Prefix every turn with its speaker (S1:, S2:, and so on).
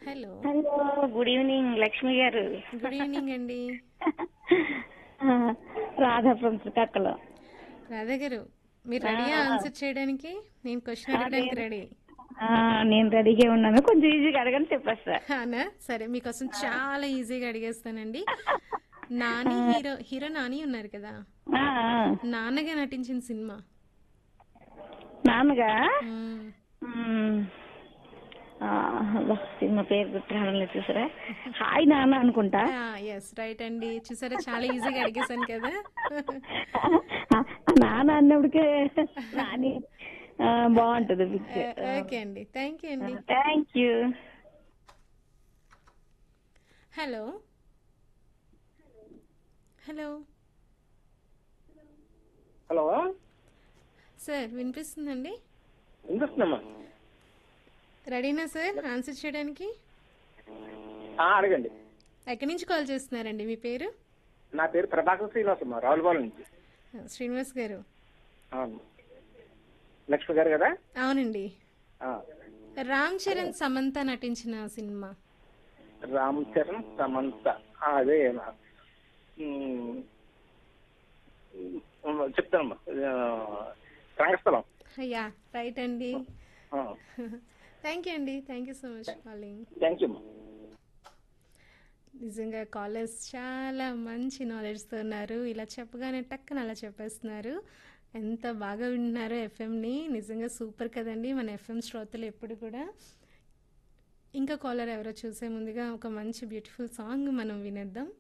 S1: Hello
S2: hello good evening Lakshmi garu
S1: good evening అండి
S2: Radha from Srikakulam
S1: Radha గారు మీరు రెడీయా ఆన్సర్ చేయడానికి నేను క్వశ్చన్ అడగడానికి రెడీ
S2: ఆ, నేను రెడీగా ఉన్నాను కొంచెం ఈజీగా అడగని చెప్పేస్తా
S1: అవునా సరే మీకోసం చాలా ఈజీగా అడిగేస్తానండి నాని హీరో హీరో నాని ఉన్నారు కదా
S2: ఆ, ఆ.
S1: నాన్నగా నటించిన సినిమా
S2: నాన్నగా
S1: మ్మ్.
S2: మ్మ్. ఆ, అబ్బా, సినిమా పేరు గుర్తు రావడం లేదు చూసారా హాయ్ నాన్న అనుకుంటా
S1: ఆ, ఎస్ రైట్ అండి చూసారా చాలా ఈజీగా అడిగేశాను కదా
S2: ఆ, నాన్న అన్నప్పటికే నాని ఆ, బాగుంటది పిక్చర్
S1: ఓకే అండి థ్యాంక్ యూ అండి
S2: thank you
S1: hello hello
S3: hello
S1: sir వినిపిస్తుందండి
S3: వినిపిస్తుందమ్మా
S1: రెడీనా సార్ ఆన్సర్ చేయడానికి
S3: ఆ, అడగండి
S1: ఎక్కడి నుంచి కాల్ చేస్తున్నారండి మీ పేరు
S3: నా పేరు ప్రభాకర్ శ్రీనివాస్ అమ్మా రావులపాలెం నుంచి
S1: శ్రీనివాస్ గారు
S3: అవును లక్ష్మి గారు కదా
S1: అవునండి
S3: ఆ,
S1: రామ్ చరణ్ సమంత నటించిన సినిమా
S3: రామ్ చరణ్ సమంత ఆ, అదే నా- ఉమ్, ఉమ్, చెప్తానమ్మా ఆ, రంగస్థలం
S1: అయ్యా రైట్ అండి
S3: ఆ,
S1: థ్యాంక్ యూ అండి thank you so much calling
S3: thank you అమ్మా
S1: నిజంగా కాలర్స్ చాలా మంచి నాలెడ్జ్తో ఉన్నారు ఇలా చెప్పగానే టక్కన అలా చెప్పేస్తున్నారు ఎంత బాగా వింటున్నారో ఎఫ్ఎంని నిజంగా సూపర్ కదండి మన ఎఫ్ఎం శ్రోతలు ఎప్పుడు కూడా ఇంకా కాలర్ ఎవరో చూసే ముందుగా ఒక మంచి బ్యూటిఫుల్ సాంగ్ మనం వినేద్దాం